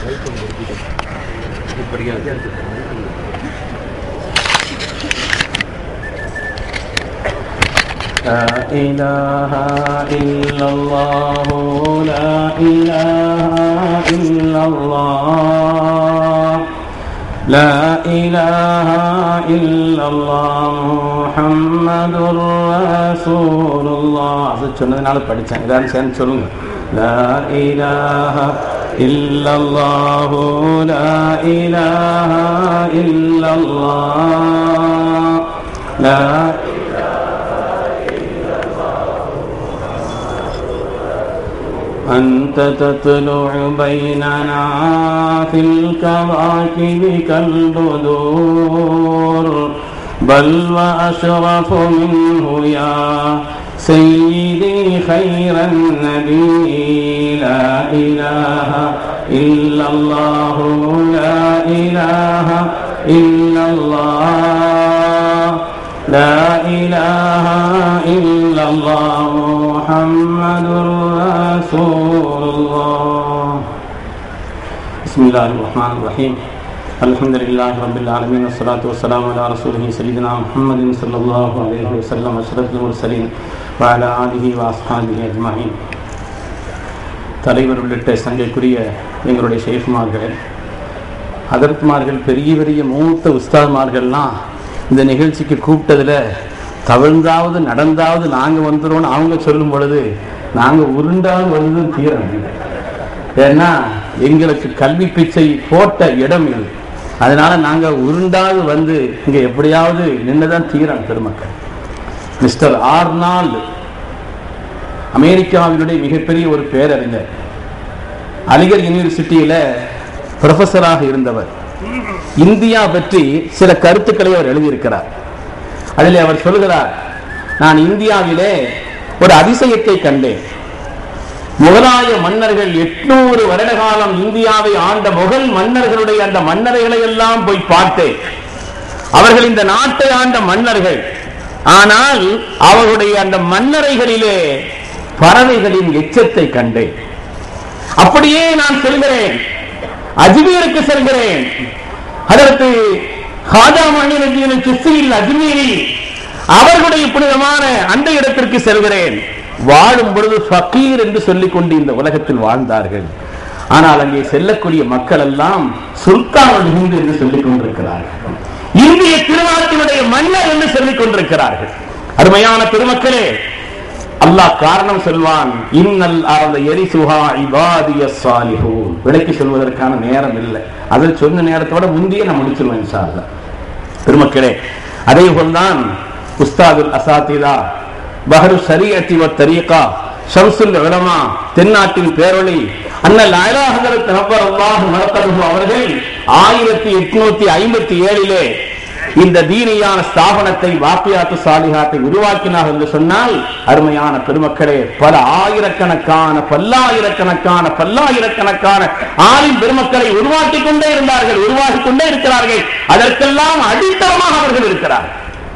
لا إله إلا الله لا إله إلا الله لا إله إلا الله محمد رسول الله அது சொன்னதுனால படித்தேன் எல்லாரும் சேர்ந்து சொல்லுங்க لا إله إلا الله لا إله إلا الله لا أنت تطلع بيننا في الكواكب كالبدور بل وأشرف منه يا سيدي خير النبي لا إله إلا الله لا إله إلا الله لا إله إلا الله محمد رسول الله بسم الله الرحمن الرحيم الحمد لله رب العالمين والصلاة والسلام على رسوله سيدنا محمد صلى الله عليه وسلم أشرف المرسلين وعلى آله وأصحابه أجمعين தலைவர் உள்ளிட்ட சங்கைக்குரிய எங்களுடைய ஷேஃப்மார்கள் அதர்த்மார்கள் பெரிய பெரிய மூத்த உஸ்தாத்மார்கள்லாம் இந்த நிகழ்ச்சிக்கு கூப்பிட்டதில் தவிழ்ந்தாவது நடந்தாவது நாங்கள் வந்துடும்னு அவங்க சொல்லும் பொழுது நாங்கள் உருண்டாவது வந்து தீரம் ஏன்னா எங்களுக்கு கல்வி பிச்சை போட்ட இடம் இது அதனால நாங்கள் உருண்டாவது வந்து இங்கே எப்படியாவது நின்றுதான் தீரம் பெருமக்கள் மிஸ்டர் ஆர்னால்டு அமெரிக்காவினுடைய மிகப்பெரிய ஒரு பேரறிஞர் அலிகர் யூனிவர்சிட்டியில் ப்ரொஃபஸராக இருந்தவர் இந்தியா பற்றி சில கருத்துக்களை அவர் எழுதியிருக்கிறார் அதில் அவர் சொல்கிறார் நான் இந்தியாவிலே ஒரு அதிசயத்தை கண்டேன் முகலாய மன்னர்கள் எட்நூறு வருட காலம் இந்தியாவை ஆண்ட முகல் மன்னர்களுடைய அந்த மன்னர்களை எல்லாம் போய் பார்த்தேன் அவர்கள் இந்த நாட்டை ஆண்ட மன்னர்கள் ஆனால் அவர்களுடைய அந்த மன்னரைகளிலே பறவைகளின் எச்சத்தை கண்டேன் அப்படியே நான் செல்கிறேன் அஜ்மீருக்கு செல்கிறேன் அதற்கு ஹாஜா மணிரஜியின் கிஸ்ஸியில் அஜ்மீரில் அவர்களுடைய புனிதமான அந்த இடத்திற்கு செல்கிறேன் வாழும் பொழுது ஃபக்கீர் என்று சொல்லிக் கொண்டு இந்த உலகத்தில் வாழ்ந்தார்கள் ஆனால் அங்கே செல்லக்கூடிய மக்கள் எல்லாம் சுல்தான் ஹிந்து என்று சொல்லிக் கொண்டிருக்கிறார்கள் இந்திய திருநாட்டினுடைய மன்னர் என்று சொல்லிக் கொண்டிருக்கிறார்கள் அருமையான பெருமக்களே அல்லாஹ் காரணம் சொல்வான் இன்னல் அறந்த எரிசுஹா இபாதிய சாலிஹூன் விலைக்கு சொல்வதற்கான நேரம் இல்லை அதை சொன்ன நேரத்தோட முந்தைய நான் முடிச்சிருவேன் இன்ஷா அல்லாஹ். பெருமக்களே அதே போல்தான் உஸ்தாதுல் அசாத்திதா பஹரு ஷரியத்தி வ தரீகா ஷம்சுல் உலமா தென்னாட்டின் பேரொளி அண்ணல் அயலாஹதரத் நபர் அல்லாஹ் நடத்தருகு அவர்கள் ஆயிரத்தி எட்நூத்தி ஐம்பத்தி ஏழிலே இந்த தீனியான ஸ்தாபனத்தை வாக்கியாத்து சாலிகாத்தை உருவாக்கினார் என்று சொன்னால் அருமையான பெருமக்களே பல ஆயிரக்கணக்கான பல்லாயிரக்கணக்கான பல்லாயிரக்கணக்கான ஆளின் பெருமக்களை உருவாக்கி கொண்டே இருந்தார்கள் உருவாக்கி கொண்டே இருக்கிறார்கள் அதற்கெல்லாம் அடித்தளமாக அவர்கள் இருக்கிறார்கள்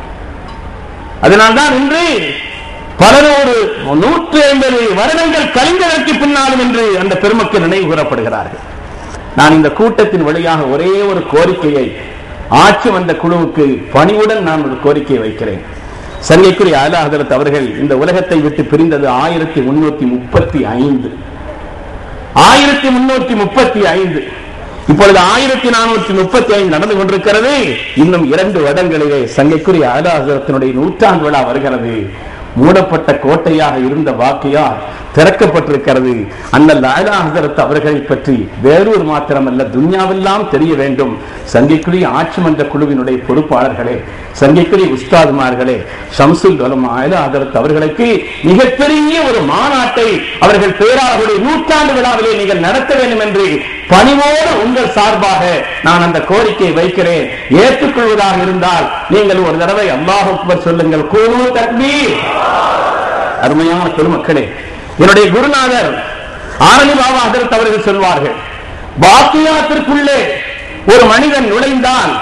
அதனால்தான் இன்று பலரோடு நூற்றி ஐம்பது வருடங்கள் கழிந்ததற்கு பின்னாலும் என்று அந்த பெருமக்கள் நினைவு கூறப்படுகிறார்கள் நான் இந்த கூட்டத்தின் வழியாக ஒரே ஒரு கோரிக்கையை ஆட்சி வந்த குழுவுக்கு பணிவுடன் நான் ஒரு கோரிக்கையை வைக்கிறேன் சங்கைக்குரிய அலாஹரத் அவர்கள் இந்த உலகத்தை விட்டு பிரிந்தது ஆயிரத்தி முன்னூத்தி முப்பத்தி ஐந்து ஆயிரத்தி முன்னூத்தி முப்பத்தி ஐந்து இப்பொழுது ஆயிரத்தி நானூற்றி முப்பத்தி ஐந்து நடந்து கொண்டிருக்கிறது இன்னும் இரண்டு வருடங்களிலே சங்கைக்குரிய அலாஹரத்தினுடைய நூற்றாண்டு விழா வருகிறது மூடப்பட்ட கோட்டையாக இருந்த வாக்கியா திறக்கப்பட்டிருக்கிறது அந்த லாலா ஹசரத் அவர்களை பற்றி வேறொரு மாத்திரமல்ல துன்யாவெல்லாம் தெரிய வேண்டும் சங்கைக்குரிய ஆட்சி மன்ற குழுவினுடைய பொறுப்பாளர்களே சங்கைக்குரிய உஸ்தாதுமார்களே ஷம்சுல் உலமா லாலா ஹசரத் அவர்களுக்கு மிகப்பெரிய ஒரு மாநாட்டை அவர்கள் பேராளர்களுடைய நூற்றாண்டு விழாவிலே நீங்கள் நடத்த வேண்டும் என்று பணிவோடு உங்கள் சார்பாக நான் அந்த கோரிக்கையை வைக்கிறேன் ஏற்றுக்கொள்வதாக இருந்தால் நீங்கள் ஒரு தடவை அல்லாஹ் அக்பர் சொல்லுங்கள் கூறு தக்பீர் அருமையான பெருமக்களே என்னுடைய குருநாதர் ஆரணி பாபா அதற்கு அவர்கள் சொல்வார்கள் பாக்கியாத்திற்குள்ளே ஒரு மனிதன் நுழைந்தால்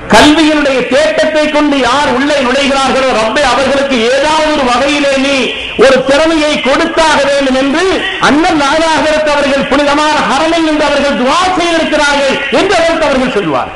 கல்வியினுடைய தேட்டத்தை கொண்டு யார் உள்ளே நுழைகிறார்களோ ரப்பே அவர்களுக்கு ஏதாவது ஒரு வகையிலே நீ ஒரு திறமையை கொடுத்தாக வேண்டும் என்று அண்ணன் நாயகரத் அவர்கள் புனிதமான ஹரமில் என்று அவர்கள் துவா செய்திருக்கிறார்கள் என்று அதற்கு அவர்கள் சொல்வார்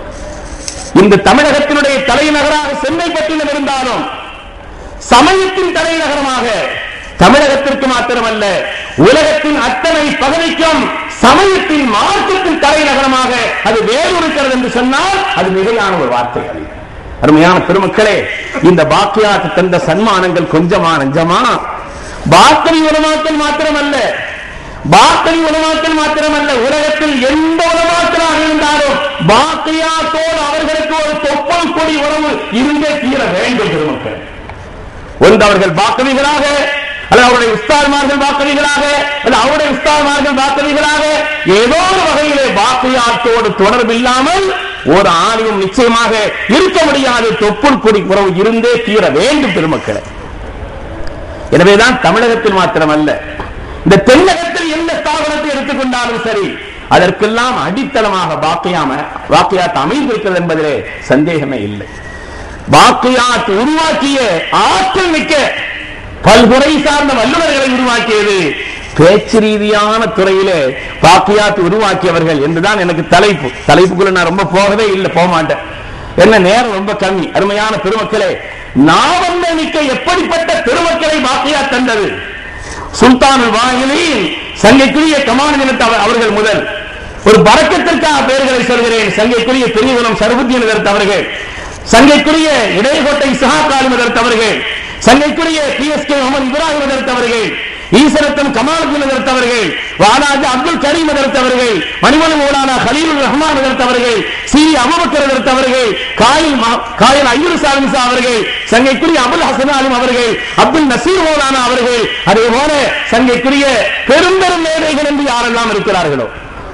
இந்த தமிழகத்தினுடைய தலைநகராக சென்னைப்பட்டினம் இருந்தாலும் சமயத்தின் தலைநகரமாக தமிழகத்திற்கு மாத்திரமல்ல உலகத்தின் அத்தனை பகுதிக்கும் சமயத்தின் மார்க்கத்தின் தலைநகரமாக அது வேறு இருக்கிறது என்று சொன்னால் அது மிகையான ஒரு வார்த்தை அல்ல. அருமையான பெருமக்களே இந்த பாக்கியாக்கு தந்த சன்மானங்கள் கொஞ்சமா நஞ்சமா பாக்கரி உலமாக்கல் மாத்திரமல்ல பாக்கரி உலமாக்கல் மாத்திரமல்ல உலகத்தில் எந்த உலமாக்கலாக இருந்தாலும் பாக்கியாத்தோடு அவர்களுக்கு ஒரு தொப்பல் கொடி உறவு இருந்தே தீர வேண்டும் பெருமக்கள் ஒன்று அவர்கள் பாக்கவிகளாக அல்லது அவருடைய உஸ்தாதுமார்கள் வாக்கவிகளாக அல்லது அவருடைய உஸ்தாதுமார்கள் வாக்கவிகளாக ஏதோ ஒரு வகையிலே வாக்கையாட்டோடு தொடர்பில்லாமல் ஒரு ஆணையும் நிச்சயமாக இருக்க முடியாது தொப்புள் கொடி உறவு இருந்தே தீர வேண்டும் பெருமக்களை எனவேதான் தமிழகத்தில் மாத்திரமல்ல இந்த தென்னகத்தில் எந்த ஸ்தாபனத்தை எடுத்துக்கொண்டாலும் சரி அதற்கெல்லாம் அடித்தளமாக வாக்கையாம வாக்கையாத்து அமைந்திருக்கிறது என்பதிலே சந்தேகமே இல்லை வாக்கையாத் உருவாக்கிய ஆற்றல் மிக்க பல்துறை சார்ந்த வல்லுநர்களை உருவாக்கியது பேச்சு ரீதியான துறையிலே பாக்கியாத் உருவாக்கியவர்கள் என்றுதான் எனக்கு தலைப்பு தலைப்புக்குள்ள நான் ரொம்ப போகவே இல்லை போக மாட்டேன் என்ன நேரம் ரொம்ப கம்மி அருமையான பெருமக்களே நாவந்த மிக்க எப்படிப்பட்ட பெருமக்களை பாக்கியா தந்தது சுல்தானுல் வாயிலின் சங்கைக்குரிய கமானினத் அவர்கள் முதல் ஒரு பறக்கத்திற்காக பெயர்களை சொல்கிறேன் சங்கைக்குரிய பெரியகுலம் சர்வத்தியன் அவர்கள் சங்கைக்குரிய இடையகோட்டை சஹாக்காலிம் அவர்கள் சங்கைக்குரிய P S K Mohammed Ibrahim அவர்கள் ஈசரத்தன் கமாலுddin அவர்கள் வாலாஜி அப்துல் கரீம் அவர்கள் மணிமணி மௌலானா ஹலீலுர் ரஹ்மான் அவர்கள் சி அபுபக்கர் அவர்கள் காயில் ம- காயில் ஐயூர் சாலிசா அவர்கள் சங்கைக்குரிய அபுல் ஹசன் அலிம் அவர்கள் அப்துல் நசீர் மௌலானா அவர்கள் அதே போல சங்கைக்குரிய பெரும்பெரும் மேதைகள் என்று யாரெல்லாம் இருக்கிறார்களோ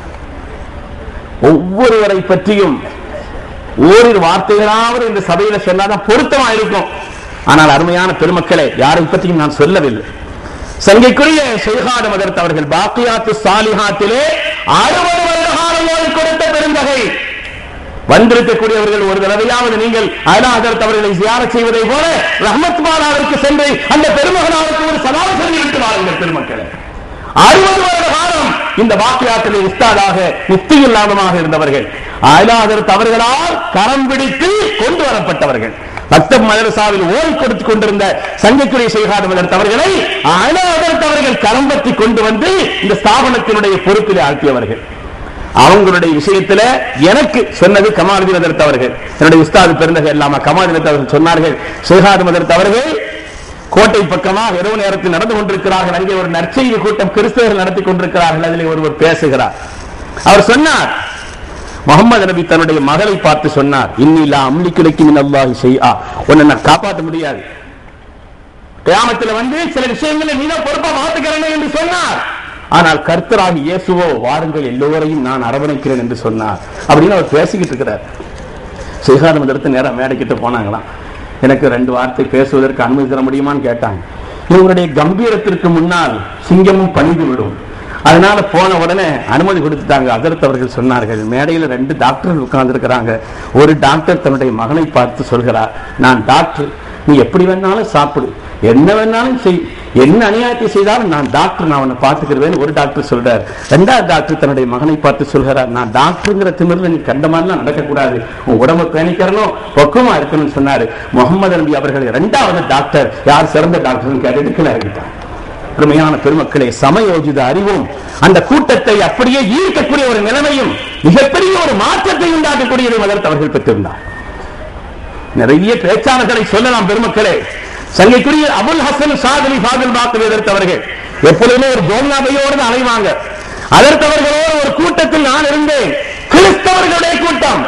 ஒவ்வொருவரை பற்றியும் ஓரிரு வார்த்தைகளாவது இந்த சபையில சொன்னாதான் பொருத்தமா இருக்கும் ஆனால் அருமையான பெருமக்களே யாரை பற்றியும் நான் சொல்லவில்லை சங்கைக்குரிய செய்காட மதர்த் அவர்கள் பாக்கியாத்து சாலிஹாத்திலே அறுபது வருட காலம் ஓதி கொடுத்த பெருந்தகை வந்திருக்கக்கூடியவர்கள் ஒரு தடவையாவது நீங்கள் அயலாதரத் அவர்களை ziyarat செய்வதை போல ரஹ்மத் மாலாவிற்கு சென்று அந்த பெருமகனாருக்கு ஒரு சலாம் சொல்லி விட்டு வாருங்கள் பெருமக்களே அறுபது வருட காலம் இந்த வாக்கியாத்திலே உஸ்தாதாக முக்தி இல்லாதமாக இருந்தவர்கள் அயலாதரத் அவர்களால் கரம் பிடித்து கொண்டு வரப்பட்டவர்கள் மக்தப் மதரசாவில் ஓடி கொடுத்துக் கொண்டிருந்த சங்கக்குரிய செய்காத அவர்களை அயலாதரத் அவர்கள் கரம் பற்றி கொண்டு வந்து இந்த ஸ்தாபனத்தினுடைய பொறுப்பிலே ஆக்கியவர்கள் அவங்களுடைய விஷயத்துல எனக்கு சொன்னது கமாலுதீன் அதர்த் அவர்கள் என்னுடைய உஸ்தாது பெருந்தகை இல்லாம கமாலுதீன் அவர்கள் சொன்னார்கள் ஷேகாது மதர்த் அவர்கள் கோட்டை பக்கமாக இரவு நேரத்தில் நடந்து கொண்டிருக்கிறார்கள் அங்கே ஒரு நற்செய்தி கூட்டம் கிறிஸ்தவர்கள் நடத்தி கொண்டிருக்கிறார்கள் அதில் ஒருவர் பேசுகிறார் அவர் சொன்னார் முகமது நபி தன்னுடைய மகளை பார்த்து சொன்னார் இன்னிலா அம்லி கிடைக்கும் அல்லாஹி செய்யா உன்னை நான் காப்பாற்ற முடியாது கியாமத்துல வந்து சில விஷயங்களை நீதான் பொறுப்பா மாத்துக்கிறேன் என்று சொன்னார் ஆனால் கர்த்தராகி இயேசுவோ வாருங்கள் எல்லோரையும் நான் அரவணைக்கிறேன் என்று சொன்னார் அப்படின்னு அவர் பேசிக்கிட்டு இருக்கிறார் சிகாரம் எடுத்து நேரம் மேடைக்கிட்ட போனாங்களாம் எனக்கு ரெண்டு வார்த்தை பேசுவதற்கு அனுமதி தர முடியுமான்னு கேட்டாங்க இவங்களுடைய கம்பீரத்திற்கு முன்னால் சிங்கமும் பணிந்து விடும் அதனால போன உடனே அனுமதி கொடுத்துட்டாங்க அதற்கு அவர்கள் சொன்னார்கள் மேடையில் ரெண்டு டாக்டர்கள் உட்கார்ந்து ஒரு டாக்டர் தன்னுடைய மகனை பார்த்து சொல்கிறார் நான் டாக்டர் நீ எப்படி வேணாலும் சாப்பிடு என்ன வேணாலும் செய் என்ன அநியாயத்தை செய்தாலும் நான் டாக்டர் நான் உன்னை பார்த்துக்கிறேன்னு ஒரு டாக்டர் சொல்றார் ரெண்டாவது டாக்டர் தன்னுடைய மகனை பார்த்து சொல்கிறார் நான் டாக்டருங்கிற திமிரில் நீ கண்ட மாதிரிலாம் நடக்கக்கூடாது உன் உடம்பு பேணிக்கிறனும் பக்குவமா இருக்கணும்னு சொன்னாரு முகமது நபி அவர்கள் இரண்டாவது டாக்டர் யார் சிறந்த டாக்டர்னு கேட்டுட்டு கீழே இறங்கிட்டாங்க அருமையான பெருமக்களே சமயோஜித அறிவும் அந்த கூட்டத்தை அப்படியே ஈர்க்கக்கூடிய ஒரு நிலைமையும் மிகப்பெரிய ஒரு மாற்றத்தை உண்டாக்கக்கூடியதை மதர் அவர்கள் பெற்றிருந்தார் நிறைய பேச்சாளர்களை சொல்லலாம் பெருமக்களே சங்கைக்குரிய அபுல் ஹசன் சாதலி ஃபாதில் பாக்கு எதிர்த்தவர்கள் எப்பொழுதுமே ஒரு ஜோம்னாபையோடு அலைவாங்க அதற்கவர்களோடு ஒரு கூட்டத்தில் நான் இருந்தேன் கிறிஸ்தவர்களுடைய கூட்டம்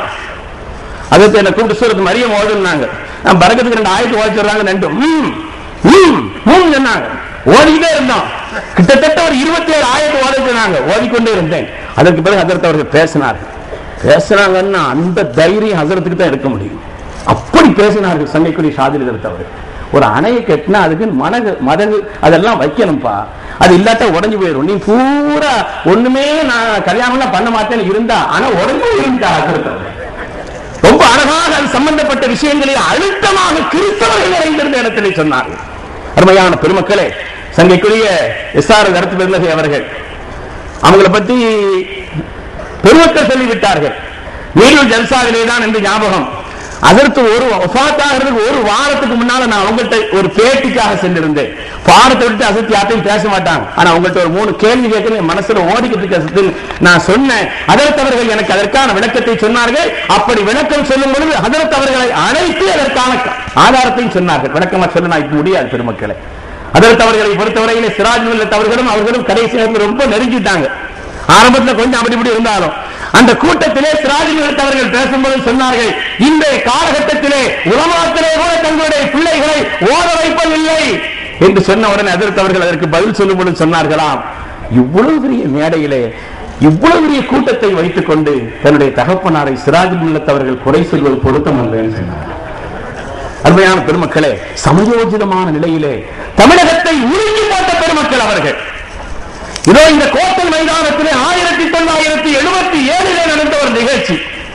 அதற்கு என்ன கூப்பிட்டு சொல்றது மரியம் ஓடுனாங்க நான் பறக்கத்துக்கு ரெண்டு ஆயிரத்தி ஓடிச்சிடுறாங்க ரெண்டு ம், ம், ம் சொன்னாங்க ஓடிக்கிட்டே இருந்தோம் கிட்டத்தட்ட ஒரு இருபத்தி ஏழு ஆயிரத்தி ஓடிச்சிருந்தாங்க ஓடிக்கொண்டே இருந்தேன் அதற்கு பிறகு அதற்கு அவர்கள் பேசினார்கள் பேசினாங்கன்னா அந்த தைரியம் அதற்கு தான் இருக்க முடியும் அப்படி பேசினார்கள் சங்கைக்குரிய சாதிரி தவிர்த்தவர்கள் ஒரு அணையை கட்டினா அதுக்கு மனகு மதகு அதெல்லாம் வைக்கணும்ப்பா அது இல்லாட்டா உடஞ்சு போயிடும் நீ பூரா ஒண்ணுமே நான் கல்யாணம்லாம் பண்ண மாட்டேன்னு இருந்தா ஆனா உடஞ்சு இருந்தா அதற்கு ரொம்ப அழகாக அது சம்பந்தப்பட்ட விஷயங்களில் அழுத்தமாக கிறிஸ்தவர்கள் நிறைந்திருந்த இடத்திலே சொன்னார்கள் அருமையான பெருமக்களே சங்கைக்குரிய எஸ் ஆர் கருத்து பெருந்தகை அவர்கள் அவங்களை பத்தி பெருமக்கள் சொல்லிவிட்டார்கள் நீடுல் ஜல்சாவிலே தான் என்று ஞாபகம் அதற்கு ஒரு ஒஃபாத்தாகிறதுக்கு ஒரு வாரத்துக்கு முன்னால நான் உங்கள்கிட்ட ஒரு பேட்டிக்காக சென்றிருந்தேன் பாடத்தை விட்டு அசத்தி யார்ட்டையும் பேச மாட்டாங்க ஆனா உங்கள்கிட்ட ஒரு மூணு கேள்வி கேட்கணும் என் மனசுல ஓடிக்கிட்டு இருக்க அசத்தில் நான் சொன்னேன் அதற்கு அவர்கள் எனக்கு அதற்கான விளக்கத்தை சொன்னார்கள் அப்படி விளக்கம் சொல்லும் பொழுது அதற்கு அவர்களை அழைத்து அதற்கான ஆதாரத்தையும் சொன்னார்கள் விளக்கமா சொல்ல நான் இப்ப முடியாது பெருமக்களை அதற்கு அவர்களை பொறுத்தவரையிலே சிராஜ் மில்லத் அவர்களும் அவர்களும் கடைசி நேரத்தில் ரொம்ப நெருங்கிட்டாங்க ஆரம்பத்துல கொஞ்சம் அப்படி இப்படி இருந்தாலும் அந்த கூட்டத்திலே சிராஜ் மில்லத் அவர்கள் பேசும்போது சொன்னார்கள் இந்த காலகட்டத்திலே உலமாத்திலே கூட தங்களுடைய பிள்ளைகளை ஓட வைப்பதில்லை என்று சொன்ன உடனே அதற்கு அவர்கள் அதற்கு பதில் சொல்லும் பொழுது சொன்னார்களாம் இவ்வளவு பெரிய மேடையிலே இவ்வளவு பெரிய கூட்டத்தை வைத்துக் கொண்டு தன்னுடைய தகப்பனாரை சிராஜ் மில்லத் அவர்கள் குறை சொல்வது பொருத்தம் அல்லன்னு சொன்னார்கள் அருமையான பெருமக்களே சமயோஜிதமான நிலையிலே தமிழகத்தை உருகி போட்ட பெருமக்கள் அவர்கள் இதோ இந்த கோட்டல் மைதானத்திலே ஆயிரத்தி தொள்ளாயிரத்தி எழுபத்தி ஏழிலே நடந்த ஒரு நிகழ்ச்சி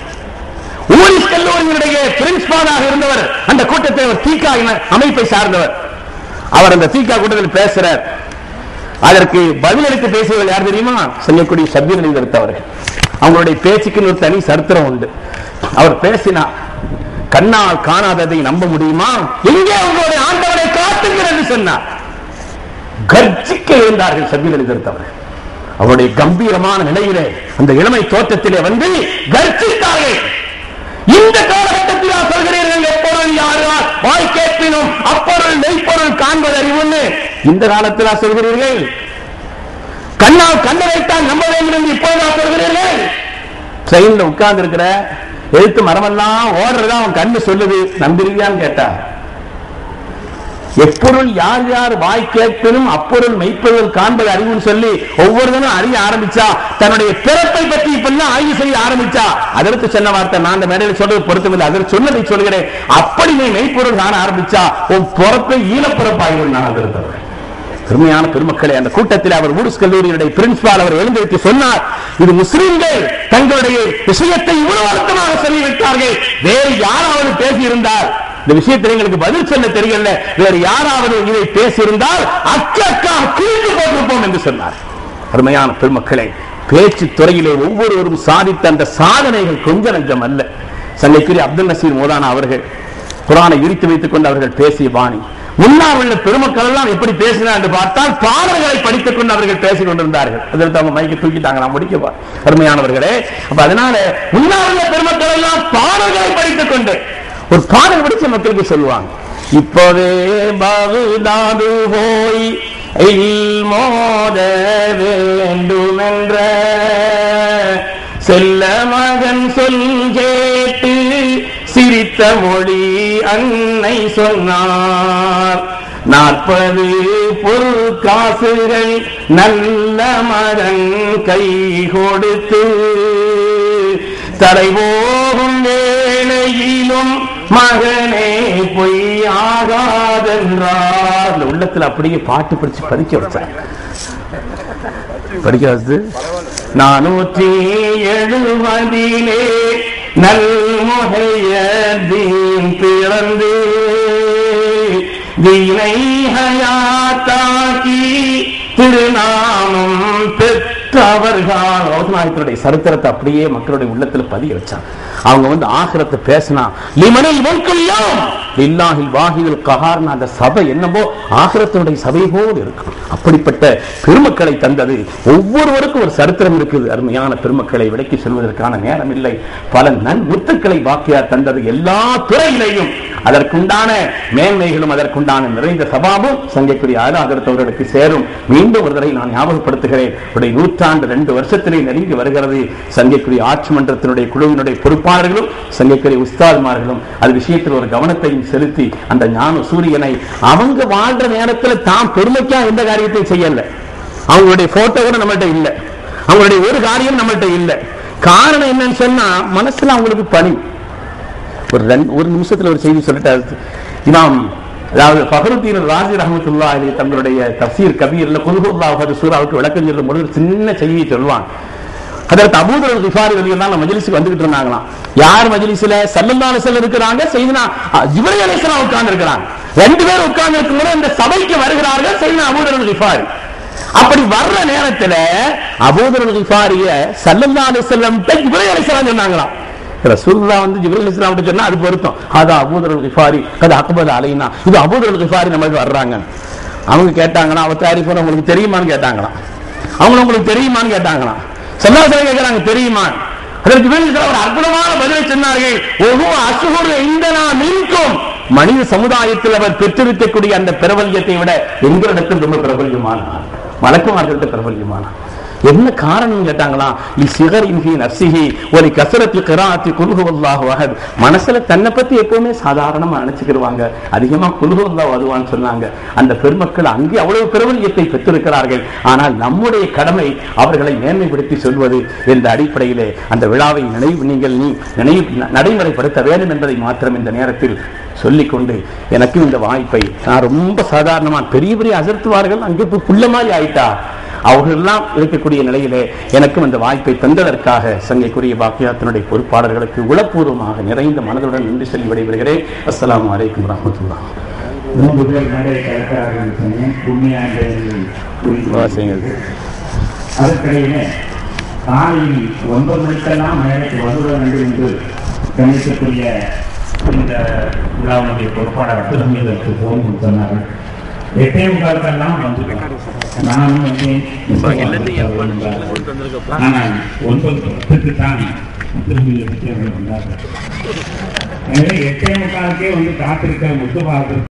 ஊரிஸ் கல்லூரியினுடைய பிரின்சிபாலாக இருந்தவர் அந்த கூட்டத்தை அவர் தீகா இன அமைப்பை சார்ந்தவர் அவர் அந்த தீகா கூட்டத்தில் பேசுறார் அதற்கு பதிலளித்து பேசியவர் யார் தெரியுமா சொல்லக்கூடிய சபீர் அவர்கள் அவங்களுடைய பேச்சுக்கு ஒரு தனி சரித்திரம் உண்டு அவர் பேசினார் கண்ணால் காணாததை நம்ப முடியுமா எங்கே உங்களுடைய ஆண்டவனை காட்டுங்கள் என்று சொன்னார் கர்ஜிக்க எழுந்தார்கள் சபீர் அவர்கள் அவருடைய கம்பீரமான நிலையிலே அந்த இளமை தோற்றத்திலே வந்து கர்ஜித்தார்கள் இந்த காலகட்டத்தில் சொல்கிறீர்கள் எப்பொருள் யாரால் வாய் கேட்பினும் அப்பொருள் மெய்ப்பொருள் காண்பது அறிவுன்னு இந்த காலத்தில் சொல்கிறீர்கள் கண்ணால் கண்ணை வைத்தால் நம்ப வேண்டும் என்று இப்போதா சொல்கிறீர்கள் ட்ரெயின்ல உட்கார்ந்து இருக்கிற எழுத்து மரமெல்லாம் ஓடுறதா அவன் கண்ணு சொல்லுது நம்புறீங்கன்னு கேட்டா எப்பொருள் யார் யார் வாய் கேட்பினும் அப்பொருள் மெய்ப்பொருள் காண்பது அறிவுன்னு சொல்லி ஒவ்வொருவனும் அறிய ஆரம்பிச்சா தன்னுடைய பிறப்பை பற்றி இப்பெல்லாம் ஆய்வு செய்ய ஆரம்பிச்சா அதற்கு சொன்ன வார்த்தை நான் அந்த மேடையில் சொல்றது பொருத்தமில்லை அதற்கு சொன்னதை சொல்கிறேன் அப்படி நீ மெய்ப்பொருள் காண ஆரம்பிச்சா உன் பிறப்பை ஈழப்பிறப்பாயிரும் நான் அதற்கு பெருமையான பெருமக்களே அந்த கூட்டத்தில் அவர் ஊர்ஸ் கல்லூரியுடைய பிரின்சிபால் அவர் எழுந்திருத்தி சொன்னார் இது முஸ்லிம்கள் தங்களுடைய விஷயத்தை இவ்வளவு அழுத்தமாக சொல்லிவிட்டார்கள் வேறு யாராவது பேசியிருந்தால் இந்த விஷயத்தில் எங்களுக்கு பதில் சொல்ல தெரியல வேறு யாராவது இதை பேசியிருந்தால் அக்கா கிழிந்து போட்டிருப்போம் என்று சொன்னார் அருமையான பெருமக்களே பேச்சு துறையிலே ஒவ்வொருவரும் சாதித்த அந்த சாதனைகள் கொஞ்ச நஞ்சம் அல்ல சங்கைக்குரிய அப்துல் நசீர் மோதானா அவர்கள் குரானை இடித்து வைத்துக் கொண்டு அவர்கள் பேசிய பாணி முன்னால் உள்ள பெருமக்கள் எல்லாம் எப்படி பேசினார் என்று பார்த்தால் பாடல்களை படித்துக் கொண்டு அவர்கள் பேசிக் கொண்டிருந்தார்கள் அதற்கு அவங்க மைக்கு தூக்கிட்டாங்க நான் முடிக்க அருமையானவர்களே அப்ப அதனால முன்னால் உள்ள பெருமக்கள் எல்லாம் பாடல்களை படித்துக் கொண்டு ஒரு பாடல் படிச்ச மக்களுக்கு சொல்லுவாங்க இப்போதே பாகுதாது போய் மோத வேண்டுமென்ற செல்ல மகன் சொல் கேட்டு சிரித்த மொழி அன்னை சொன்னார் நாற்பது பொருள் காசுகள் நல்ல மகன் கை கொடுத்து தலை போகும் வேளையிலும் மகனே பொய்யாகாதென்றார் இந்த உள்ளத்துல அப்படியே பாட்டு படிச்சு படிக்க வச்சார் படிக்க வச்சு நானூற்றி எழுபதிலே நல்முகைய தீன் பிறந்து தீனை ஹயாத்தாக்கி திருநாமம் பெற்றவர்கள் ரோசநாயகருடைய சரித்திரத்தை அப்படியே மக்களுடைய உள்ளத்துல பதிய வச்சான் அவங்க வந்து ஆகிரத்தை பேசினா லிமனில் முன்கல்யாம் இல்லாஹில் வாஹிதில் கஹார்னு அந்த சபை என்னமோ ஆகிரத்தினுடைய சபை போல் இருக்கும் அப்படிப்பட்ட பெருமக்களை தந்தது ஒவ்வொருவருக்கும் ஒரு சரித்திரம் இருக்குது அருமையான பெருமக்களை விலக்கி செல்வதற்கான நேரம் இல்லை பல நன்முத்துக்களை வாக்கியார் தந்தது எல்லா துறையிலையும் அதற்குண்டான மேன்மைகளும் அதற்குண்டான நிறைந்த சபாவும் சங்கைக்குரிய ஆதாகரத்தவர்களுக்கு சேரும் மீண்டும் ஒரு தடவை நான் ஞாபகப்படுத்துகிறேன் உடைய நூற்றாண்டு ரெண்டு வருஷத்திலே நெருங்கி வருகிறது சங்கைக்குரிய ஆட்சி மன்றத்தினுடைய குழுவினுடைய பொறுப்பாளர்களும் சங்கைக்குரிய உஸ்தாதுமார்களும் அது விஷயத்தில் ஒரு கவனத்தையும் செலுத்தி அந்த ஞான சூரியனை அவங்க வாழ்ற நேரத்தில் தாம் பெருமைக்கா எந்த காரியத்தையும் செய்யல அவங்களுடைய போட்டோ கூட நம்மள்ட்ட இல்லை அவங்களுடைய ஒரு காரியம் நம்மள்ட்ட இல்லை காரணம் என்னன்னு சொன்னா மனசுல அவங்களுக்கு பணி ஒரு ரெண்டு ஒரு நிமிஷத்துல ஒரு செய்தி சொல்லிட்டாரு இமாம் அதாவது ஃபஹருத்தீன் ராஜி ரஹமத்துல்லா அலி தங்களுடைய தப்சீர் கபீர்ல குல்ஹுல்லாஹது சூராவுக்கு விளக்கம் சொல்லும் பொழுது ஒரு சின்ன செய்தியை சொல்லுவாங்க அதற்கு அபூதர் கிஃபாரி வழியில் தான் மஜ்லிஸுக்கு வந்துகிட்டு இருந்தாங்களாம் யார் மஜ்லிஸ்ல சல்லல்லாஹு அலைஹி வஸல்லம் இருக்கிறாங்க செய்தினா ஜிப்ரீல் அலைஹிஸ்ஸலாம் உட்கார்ந்து இருக்கிறாங்க ரெண்டு பேரும் உட்கார்ந்து இருக்கும்போது அந்த சபைக்கு வருகிறார்கள் செய்யணும் அபூதரல் கிஃபாரி அப்படி வர்ற நேரத்துல அபூதரல் கிஃபாரிய சல்லல்லா அலிஸ்லம் இப்ராஹிம் அலிஸ்லாம் சொன்னாங்களாம் ரசூல்லா வந்து ஜிப்ரீல் இஸ்லாம் சொன்னா அது பொருத்தம் அது அபூதரல் கிஃபாரி அது அக்பல் அலைனா இது அபூதரல் கிஃபாரி நம்மளுக்கு வர்றாங்க அவங்க கேட்டாங்கன்னா அவ தாரிஃபர் உங்களுக்கு தெரியுமான்னு கேட்டாங்களாம் அவங்க உங்களுக்கு தெரியுமான்னு கேட்டாங்களாம் சல்லாசலம் கேட்கறாங்க தெரியுமா அதற்கு ஜிப்ரீல் இஸ்லாம் ஒரு அற்புதமான பதிலை சொன்னார்கள் ஓஹோ அசுகுர் இந்த நான் நிற்கும் மனித சமுதாயத்தில் அவர் பெற்றிருக்கக்கூடிய அந்த பிரபல்யத்தை விட எங்களிடத்தில் ரொம்ப பிரபல்யமானார் மலக்குமார்கள்ட்ட பிரபல்யமானார் என்ன காரணம் கேட்டாங்களா லி சிகரின் ஃபீ நஃப்ஸிஹி ஒலி கஸரத்தி கிராஅத்தி குல் ஹுவல்லாஹு அஹத் மனசுல தன்னை பத்தி எப்பவுமே சாதாரணமா நினைச்சுக்கிடுவாங்க அதிகமா குல் ஹுவல்லாஹு அதுவான்னு சொன்னாங்க அந்த பெருமக்கள் அங்கே அவ்வளவு பிரபல்யத்தை பெற்றிருக்கிறார்கள் ஆனால் நம்முடைய கடமை அவர்களை மேன்மைப்படுத்தி சொல்வது என்ற அடிப்படையிலே அந்த விழாவை நினைவு நீங்கள் நீ நினைவு நடைமுறைப்படுத்த வேண்டும் என்பதை மாத்திரம் இந்த நேரத்தில் சொல்லிக்கொண்டு எனக்கும் இந்த வாய்ப்பை நான் ரொம்ப சாதாரணமா பெரிய பெரிய அசர்த்துவார்கள் அங்கே போய் புள்ள மாதிரி ஆயிட்டா அவர்கள் எல்லாம் இருக்கக்கூடிய நிலையிலே எனக்கும் இந்த வாய்ப்பை தந்ததற்காக சங்கைக்குரிய பாக்கியாத்தினுடைய பொறுப்பாளர்களுக்கு உளப்பூர்வமாக நிறைந்த மனதுடன் நன்றி சொல்லி விடைபெறுகிறேன் அஸ்ஸலாமு அலைக்கும் வரஹ்மத்துல்லாஹ் மூன்று பேர் மேடை கலக்கிறார்கள் சொன்னேன் உண்மையாக வாசியுங்கள். அதற்கிடையிலே காலையில் ஒன்பது மணிக்கெல்லாம் மேடைக்கு வந்துவிட வேண்டும் என்று கணிக்கக்கூடிய இந்த விழாவுடைய பொறுப்பாளர் திரும்பியதற்கு போன் சொன்னார்கள் எட்டே முக்காலுக்கெல்லாம் வந்துவிட்டோம் நானும் வந்து ஆனால் ஒன்பது பத்துக்கு தான் திரும்பிய வந்தார்கள் எனவே எட்டே முக்காலுக்கே வந்து காத்திருக்க முத்துபாக